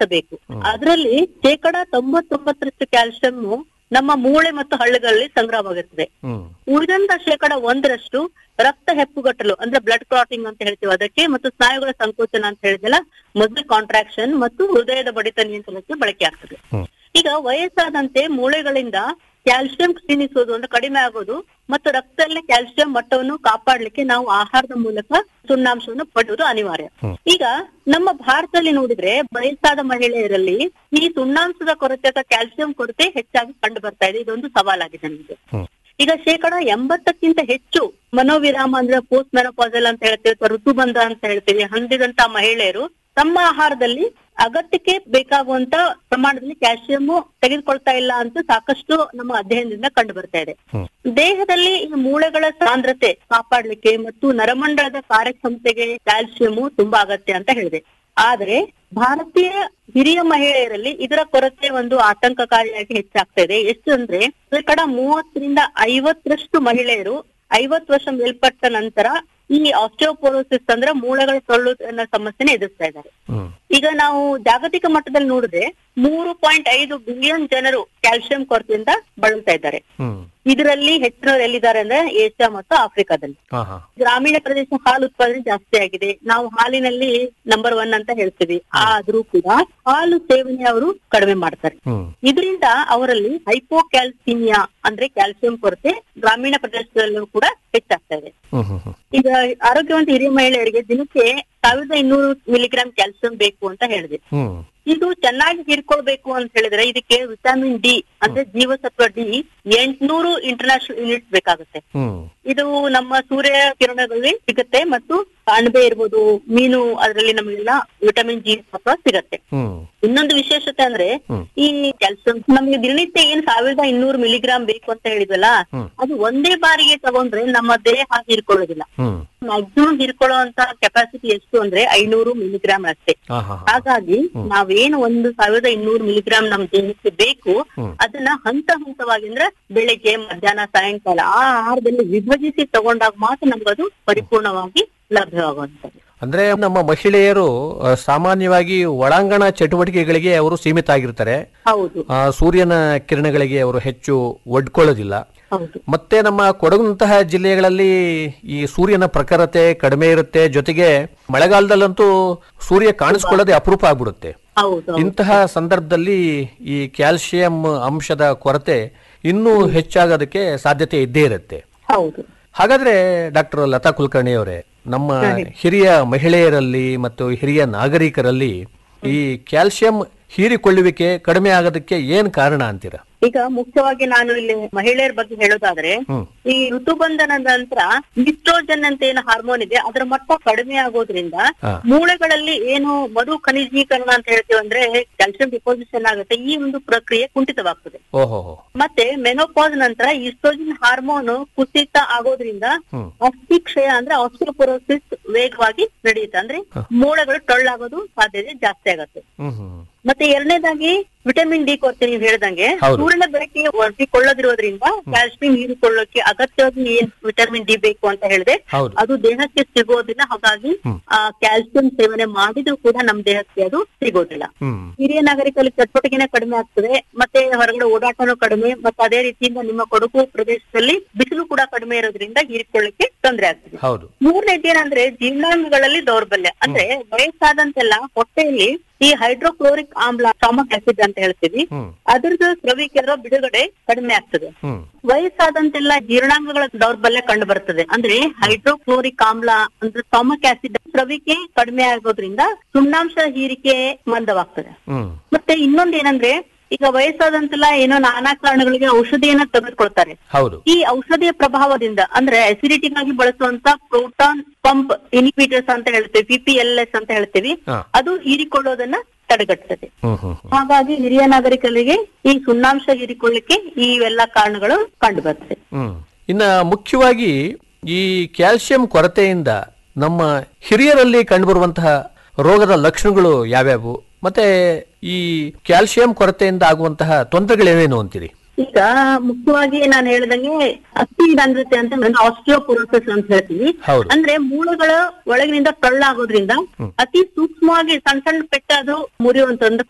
ಬೇಕು ಅದರಲ್ಲಿ ಶೇಕಡ ತೊಂಬತ್ತೊಂಬತ್ತರಷ್ಟು ಕ್ಯಾಲ್ಸಿಯಂ ನಮ್ಮ ಮೂಳೆ ಮತ್ತು ಹಳ್ಳಿಗಳಲ್ಲಿ ಸಂಗ್ರಹವಾಗಿರ್ತದೆ ಹ್ಮ್ ಉಳಿದಂತ ಶೇಕಡ ಒಂದರಷ್ಟು ರಕ್ತ ಹೆಪ್ಪುಗಟ್ಟಲು ಅಂದ್ರೆ ಬ್ಲಡ್ ಕ್ಲಾಟಿಂಗ್ ಅಂತ ಹೇಳ್ತೀವಿ ಅದಕ್ಕೆ ಮತ್ತು ಸ್ನಾಯುಗಳ ಸಂಕೋಚನ ಅಂತ ಹೇಳಿದೆಲ್ಲ ಮಸಲ್ ಕಾಂಟ್ರಾಕ್ಷನ್ ಮತ್ತು ಹೃದಯದ ಬಡಿತ ನಿಯಂತ್ರಣಕ್ಕೆ ಬಳಕೆ ಆಗ್ತದೆ ಹ್ಮ್. ಈಗ ವಯಸ್ಸಾದಂತೆ ಮೂಳೆಗಳಿಂದ ಕ್ಯಾಲ್ಸಿಯಂ ಕ್ಷೀಣಿಸೋದು ಅಂದ್ರೆ ಕಡಿಮೆ ಆಗೋದು ಮತ್ತು ರಕ್ತದಲ್ಲಿ ಕ್ಯಾಲ್ಸಿಯಂ ಮಟ್ಟವನ್ನು ಕಾಪಾಡ್ಲಿಕ್ಕೆ ನಾವು ಆಹಾರದ ಮೂಲಕ ಸುಣ್ಣಾಂಶವನ್ನು ಪಡೆಯುವುದು ಅನಿವಾರ್ಯ ಹ್ಮ್. ಈಗ ನಮ್ಮ ಭಾರತದಲ್ಲಿ ನೋಡಿದ್ರೆ ವಯಸ್ಸಾದ ಮಹಿಳೆಯರಲ್ಲಿ ಈ ಸುಣ್ಣಾಂಶದ ಕೊರತೆ ಅಥವಾ ಕ್ಯಾಲ್ಸಿಯಂ ಕೊರತೆ ಹೆಚ್ಚಾಗಿ ಕಂಡು ಬರ್ತಾ ಇದೆ ಇದೊಂದು ಸವಾಲಾಗಿದೆ ನಮಗೆ ಹ್ಮ್. ಈಗ ಶೇಕಡ ಎಂಬತ್ತಕ್ಕಿಂತ ಹೆಚ್ಚು ಮನೋವಿರಾಮ ಅಂದ್ರೆ ಪೋಸ್ಟ್ ಮೆನೋಪಾಸಲ್ ಅಂತ ಹೇಳ್ತೀವಿ ಅಥವಾ ಋತುಬಂಧ ಅಂತ ಹೇಳ್ತೀವಿ ಹೊಂದಿದಂತ ಮಹಿಳೆಯರು ತಮ್ಮ ಆಹಾರದಲ್ಲಿ ಅಗತ್ಯಕ್ಕೆ ಬೇಕಾಗುವಂತ ಪ್ರಮಾಣದಲ್ಲಿ ಕ್ಯಾಲ್ಸಿಯಂ ತೆಗೆದುಕೊಳ್ತಾ ಇಲ್ಲ ಅಂತ ಸಾಕಷ್ಟು ನಮ್ಮ ಅಧ್ಯಯನದಿಂದ ಕಂಡು ಬರ್ತಾ ಇದೆ ಹ್ಮ್. ದೇಹದಲ್ಲಿ ಈ ಮೂಳೆಗಳ ಸಾಂದ್ರತೆ ಕಾಪಾಡ್ಲಿಕ್ಕೆ ಮತ್ತು ನರಮಂಡಲದ ಕಾರ್ಯಕ್ಷಮತೆಗೆ ಕ್ಯಾಲ್ಸಿಯಂ ತುಂಬಾ ಅಗತ್ಯ ಅಂತ ಹೇಳಿದೆ ಆದ್ರೆ ಭಾರತೀಯ ಹಿರಿಯ ಮಹಿಳೆಯರಲ್ಲಿ ಇದರ ಕೊರತೆ ಒಂದು ಆತಂಕಕಾರಿಯಾಗಿ ಹೆಚ್ಚಾಗ್ತಾ ಇದೆ ಎಷ್ಟು ಅಂದ್ರೆ ಶೇಕಡ ಮೂವತ್ತರಿಂದ ಐವತ್ತರಷ್ಟು ಮಹಿಳೆಯರು ಐವತ್ತು ವರ್ಷ ಮೇಲ್ಪಟ್ಟ ನಂತರ ಈ ಆಸ್ಟಿಯೋಪೋರೋಸಿಸ್ ಅಂದ್ರೆ ಮೂಳೆಗಳ ಸೊಳ್ಳು ಅನ್ನೋ ಸಮಸ್ಯೆನ ಎದುರಿಸ್ತಾ ಇದ್ದಾರೆ ಹ್ಮ್ ಈಗ ನಾವು ಜಾಗತಿಕ ಮಟ್ಟದಲ್ಲಿ ನೋಡಿದ್ರೆ ಮೂರು ಪಾಯಿಂಟ್ ಐದು ಬಿಲಿಯನ್ ಜನರು ಕ್ಯಾಲ್ಸಿಯಂ ಕೊರತೆಯಿಂದ ಬಳಲ್ತಾ ಇದ್ದಾರೆ ಹ್ಮ್ ಇದರಲ್ಲಿ ಹೆಚ್ಚಿನವರು ಎಲ್ಲಿದ್ದಾರೆ ಅಂದ್ರೆ ಏಷ್ಯಾ ಮತ್ತು ಆಫ್ರಿಕಾದಲ್ಲಿ ಹಾ ಹಾ ಗ್ರಾಮೀಣ ಪ್ರದೇಶ ಹಾಲು ಉತ್ಪಾದನೆ ಜಾಸ್ತಿ ಆಗಿದೆ ನಾವು ಹಾಲಿನಲ್ಲಿ ನಂಬರ್ ಒನ್ ಅಂತ ಹೇಳ್ತೀವಿ ಆದ್ರೂ ಕೂಡ ಹಾಲು ಸೇವನೆ ಅವರು ಕಡಿಮೆ ಮಾಡ್ತಾರೆ ಹ್ಮ್ ಇದರಿಂದ ಅವರಲ್ಲಿ ಹೈಪೋಕ್ಯಾಲ್ಸಿಮಿಯಾ ಅಂದ್ರೆ ಕ್ಯಾಲ್ಸಿಯಂ ಕೊರತೆ ಗ್ರಾಮೀಣ ಪ್ರದೇಶದಲ್ಲೂ ಕೂಡ ಹೆಚ್ಚಾಗ್ತಾ ಇದೆ ಹ್ಮ್ ಹ್ಮ್ ಹ್ಮ್ ಈಗ ಆರೋಗ್ಯವಂತ ಹಿರಿಯ ಮಹಿಳೆಯರಿಗೆ ದಿನಕ್ಕೆ ಸಾವಿರದ ಇನ್ನೂರು ಮಿಲಿಗ್ರಾಂ ಕ್ಯಾಲ್ಸಿಯಂ ಬೇಕು ಅಂತ ಹೇಳಿದೆ ಹ್ಮ್ ಇದು ಚೆನ್ನಾಗಿ ಹೀರ್ಕೊಳ್ಬೇಕು ಅಂತ ಹೇಳಿದ್ರೆ ಇದಕ್ಕೆ ವಿಟಮಿನ್ ಡಿ ಅಂದ್ರೆ ಜೀವಸತ್ವ ಡಿ ಎಂಟ್ನೂರು ಇಂಟರ್ನ್ಯಾಷನಲ್ ಯೂನಿಟ್ ಬೇಕಾಗುತ್ತೆ ಹ್ಮ್ ಇದು ನಮ್ಮ ಸೂರ್ಯ ಕಿರಣಗಳಲ್ಲಿ ಸಿಗುತ್ತೆ ಮತ್ತು ಅಣಬೆ ಇರ್ಬೋದು ಮೀನು ಅದರಲ್ಲಿ ನಮಗೆಲ್ಲ ವಿಟಮಿನ್ ಜಿ ಸತ್ವ ಸಿಗತ್ತೆ ಹ್ಮ್ ಇನ್ನೊಂದು ವಿಶೇಷತೆ ಅಂದ್ರೆ ಹ್ಮ್. ಈ ಕ್ಯಾಲ್ಸಿಯಂ ನಮಗೆ ದಿನನಿತ್ಯ ಏನ್ ಸಾವಿರದ ಇನ್ನೂರು ಮಿಲಿಗ್ರಾಂ ಬೇಕು ಅಂತ ಹೇಳಿದ್ವಲ್ಲ ಹ್ಮ್. ಅದು ಒಂದೇ ಬಾರಿಗೆ ತಗೊಂಡ್ರೆ ನಮ್ಮ ದೇಹ ಹೀರ್ಕೊಳ್ಳೋದಿಲ್ಲ ಹ್ಮ್ ಮ್ಯಾಕ್ಸಿಮಮ್ ಹೀರ್ಕೊಳ್ಳುವಂತ ಕೆಪಾಸಿಟಿ ಎಷ್ಟು ಅಂದ್ರೆ ಐನೂರು ಮಿಲಿಗ್ರಾಂ ಅಷ್ಟೇ ಹಾ ಹಾ ಹಾ ಹಾಗಾಗಿ ನಾವೇನು ಒಂದು ಸಾವಿರದ ಇನ್ನೂರು ಮಿಲಿಗ್ರಾಂ ನಮ್ ದೇಹಕ್ಕೆ ಬೇಕು ಹ್ಮ್. ಅದನ್ನ ಹಂತ ಹಂತವಾಗಿ ಅಂದ್ರೆ ಬೆಳಿಗ್ಗೆ ಮಧ್ಯಾಹ್ನ ಸಾಯಂಕಾಲ ಆ ಆಹಾರದಲ್ಲಿ ವಿಭಜಿಸಿ ತಗೊಂಡಾಗ ಮಾತ್ರ ನಮ್ಗದು ಪರಿಪೂರ್ಣವಾಗಿ ಲಭ್ಯವಾಗುವಂತದ್ದು ಅಂದ್ರೆ ನಮ್ಮ ಮಹಿಳೆಯರು ಆ, ಸಾಮಾನ್ಯವಾಗಿ ಒಳಾಂಗಣ ಚಟುವಟಿಕೆಗಳಿಗೆ ಅವರು ಸೀಮಿತ ಆಗಿರ್ತಾರೆ ಹೌದು ಆ, ಸೂರ್ಯನ ಕಿರಣಗಳಿಗೆ ಅವರು ಹೆಚ್ಚು ಒಡ್ಕೊಳ್ಳೋದಿಲ್ಲ ಹೌದು ಮತ್ತೆ ನಮ್ಮ ಕೊಡಗಿನಂತಹ ಜಿಲ್ಲೆಗಳಲ್ಲಿ ಈ ಸೂರ್ಯನ ಪ್ರಖರತೆ ಕಡಿಮೆ ಇರುತ್ತೆ ಜೊತೆಗೆ ಮಳೆಗಾಲದಲ್ಲಂತೂ ಸೂರ್ಯ ಕಾಣಿಸ್ಕೊಳ್ಳೋದೇ ಅಪರೂಪ ಆಗ್ಬಿಡುತ್ತೆ ಹೌದು ಇಂತಹ ಸಂದರ್ಭದಲ್ಲಿ ಈ ಕ್ಯಾಲ್ಸಿಯಂ ಅಂಶದ ಕೊರತೆ ಇನ್ನೂ ಹೆಚ್ಚಾಗೋದಕ್ಕೆ ಸಾಧ್ಯತೆ ಇದ್ದೇ ಇರುತ್ತೆ ಹೌದು ಹಾಗಾದ್ರೆ ಡಾಕ್ಟರ್ ಲತಾ ಕುಲಕರ್ಣಿ ಅವರೇ ನಮ್ಮ ಹಿರಿಯ ಮಹಿಳೆಯರಲ್ಲಿ ಮತ್ತು ಹಿರಿಯ ನಾಗರಿಕರಲ್ಲಿ ಈ ಕ್ಯಾಲ್ಸಿಯಂ ಹೀರಿಕೊಳ್ಳುವಿಕೆ ಕಡಿಮೆ ಆಗೋದಕ್ಕೆ ಏನ್ ಕಾರಣ ಅಂತೀರಾ ಈಗ ಮುಖ್ಯವಾಗಿ ನಾನು ಇಲ್ಲಿ ಮಹಿಳೆಯರ ಬಗ್ಗೆ ಹೇಳೋದಾದ್ರೆ ಹ್ಮ್ ಈ ಋತುಬಂಧನದ ನಂತರ ಈಸ್ಟ್ರೋಜನ್ ಅಂತ ಏನು ಹಾರ್ಮೋನ್ ಇದೆ ಅದರ ಮಟ್ಟ ಕಡಿಮೆ ಆಗೋದ್ರಿಂದ ಹಾ. ಮೂಳೆಗಳಲ್ಲಿ ಏನು ಮರು ಖನಿಜೀಕರಣ ಅಂತ ಹೇಳ್ತೀವಿ ಅಂದ್ರೆ ಕ್ಯಾಲ್ಸಿಯಂ ಡಿಪೋಸಿಷನ್ ಆಗುತ್ತೆ ಈ ಒಂದು ಪ್ರಕ್ರಿಯೆ ಕುಂಠಿತವಾಗ್ತದೆ ಓಹೋ ಮತ್ತೆ ಮೆನೋಪಾಸ್ ನಂತರ ಈಸ್ಟ್ರೋಜನ್ ಹಾರ್ಮೋನ್ ಕುಸಿತ ಆಗೋದ್ರಿಂದ ಹ್ಮ್ ಅಸ್ಥಿಕ್ಷಯ ಅಂದ್ರೆ ಆಸ್ಟಿಯೋಪೊರೋಸಿಸ್ ವೇಗವಾಗಿ ನಡೆಯುತ್ತೆ ಅಂದ್ರೆ ಮೂಳೆಗಳು ಟೊಳ್ಳಾಗೋದು ಸಾಧ್ಯತೆ ಜಾಸ್ತಿ ಆಗತ್ತೆ ಹ್ಮ್ ಹ್ಮ್ ಮತ್ತೆ ಎರಡನೇದಾಗಿ ವಿಟಮಿನ್ ಡಿ ಕೊರತೆ ನೀವು ಹೇಳ್ದಂಗೆ ಹೌದು. ಸೂರ್ಯನ ಬೆಳಕಿಗೆ ಒಡ್ಡಿಕೊಳ್ಳೋದಿರೋದ್ರಿಂದ ಕ್ಯಾಲ್ಸಿಯಂ ಹೀರಿಕೊಳ್ಳೋಕೆ ಅಗತ್ಯವಾಗಿ ಏನ್ ವಿಟಮಿನ್ ಡಿ ಬೇಕು ಅಂತ ಹೇಳಿದೆ ಹೌದು ಅದು ದೇಹಕ್ಕೆ ಸಿಗೋದಿಲ್ಲ ಹಾಗಾಗಿ ಹ್ಮ್. ಆ ಕ್ಯಾಲ್ಸಿಯಂ ಸೇವನೆ ಮಾಡಿದ್ರು ಕೂಡ ನಮ್ ದೇಹಕ್ಕೆ ಅದು ಸಿಗೋದಿಲ್ಲ ಹ್ಮ್ ಹಿರಿಯ ನಾಗರಿಕರಲ್ಲಿ ಚಟುವಟಿಕೆನೇ ಕಡಿಮೆ ಆಗ್ತದೆ ಮತ್ತೆ ಹೊರಗಡೆ ಓಡಾಟನೂ ಕಡಿಮೆ ಮತ್ತೆ ಅದೇ ರೀತಿಯಿಂದ ನಿಮ್ಮ ಕೊಡಗು ಪ್ರದೇಶದಲ್ಲಿ ಬಿಸಿಲು ಕೂಡ ಕಡಿಮೆ ಇರೋದ್ರಿಂದ ಹೀರಿಕೊಳ್ಳಿಕ್ಕೆ ತೊಂದರೆ ಆಗ್ತದೆ ಹೌದು ಮೂರನೇದು ಏನಂದ್ರೆ ಜೀರ್ಣಾಂಗಗಳಲ್ಲಿ ದೌರ್ಬಲ್ಯ ಅಂದ್ರೆ ವಯಸ್ಸಾದಂತೆಲ್ಲ ಹೊಟ್ಟೆಯಲ್ಲಿ ಈ ಹೈಡ್ರೋಕ್ಲೋರಿಕ್ ಆಮ್ಲ ಸ್ಟಾಮಕ್ ಆಸಿಡ್ ಅಂತ ಹೇಳ್ತೀವಿ ಹ್ಮ್ ಅದ್ರದ್ದು ಸ್ರವಿಕೆ ಅಥವಾ ಬಿಡುಗಡೆ ಕಡಿಮೆ ಆಗ್ತದೆ ಹ್ಮ್ ವಯಸ್ಸಾದಂತೆಲ್ಲ ಜೀರ್ಣಾಂಗಗಳ ದೌರ್ಬಲ್ಯ ಕಂಡು ಬರ್ತದೆ ಅಂದ್ರೆ ಹೈಡ್ರೋಕ್ಲೋರಿಕ್ ಆಮ್ಲ ಅಂದ್ರೆ ಸ್ಟಾಮಕ್ ಆಸಿಡ್ ಸ್ರವಿಕೆ ಕಡಿಮೆ ಆಗೋದ್ರಿಂದ ಸುಣ್ಣಾಂಶ ಹೀರಿಕೆ ಮಂದವಾಗ್ತದೆ ಹ್ಮ್ ಮತ್ತೆ ಇನ್ನೊಂದ್ ಏನಂದ್ರೆ ಈಗ ವಯಸ್ಸಾದಂತೆಲ್ಲ ಏನೋ ನಾನಾ ಕಾರಣಗಳಿಗೆ ಔಷಧಿಯನ್ನ ತೆಗೆದುಕೊಳ್ತಾರೆ ಹೌದು ಈ ಔಷಧಿಯ ಪ್ರಭಾವದಿಂದ ಅಂದ್ರೆ ಅಸಿಡಿಟಿಗಾಗಿ ಬಳಸುವಂತ ಪ್ರೋಟಾನ್ ಪಂಪ್ ಇನಿಬಿಟರ್ಸ್ ಅಂತ ಹೇಳ್ತೀವಿ ಪಿ ಪಿ ಎಲ್ ಎಸ್ ಅಂತ ಹೇಳ್ತೀವಿ ಹಾ. ಅದು ಹೀರಿಕೊಳ್ಳೋದನ್ನ ತಡೆಗಟ್ಟುತ್ತದೆ ಹ್ಮ್ ಹ್ಮ್ ಹ್ಮ್ ಹಾಗಾಗಿ ಹಿರಿಯ ನಾಗರಿಕರಿಗೆ ಈ ಸುಣ್ಣಾಂಶ ಹೀರಿಕೊಳ್ಳಿಕ್ಕೆ ಈ ಎಲ್ಲ ಕಾರಣಗಳು ಕಂಡು ಬರ್ತದೆ ಹ್ಮ್ ಇನ್ನ ಮುಖ್ಯವಾಗಿ ಈ ಕ್ಯಾಲ್ಸಿಯಂ ಕೊರತೆಯಿಂದ ನಮ್ಮ ಹಿರಿಯರಲ್ಲಿ ಕಂಡುಬರುವಂತಹ ರೋಗದ ಲಕ್ಷಣಗಳು ಯಾವ್ಯಾವು ಮತ್ತೆ ಈ ಕ್ಯಾಲ್ಸಿಯಂ ಕೊರತೆಯಿಂದ ಆಗುವಂತಹ ತೊಂದರೆಗಳೇನೇನು ಅಂತೀರಿ ಈಗ ಮುಖ್ಯವಾಗಿ ನಾನು ಹೇಳ್ದಂಗೆ ಅಸ್ಥಿ ರಂಧ್ರತೆ ಅಂತ ಆಸ್ಟಿಯೋಪೊರೋಸಿಸ್ ಅಂತ ಹೇಳ್ತೀವಿ ಹೌದು. ಅಂದ್ರೆ ಮೂಳೆಗಳ ಒಳಗಿನಿಂದ ಕಳ್ಳಾಗೋದ್ರಿಂದ ಅತಿ ಸೂಕ್ಷ್ಮವಾಗಿ ಸಣ್ಣ ಸಣ್ಣ ಪೆಟ್ಟಾದ್ರೂ ಮುರಿಯುವಂತ ಒಂದು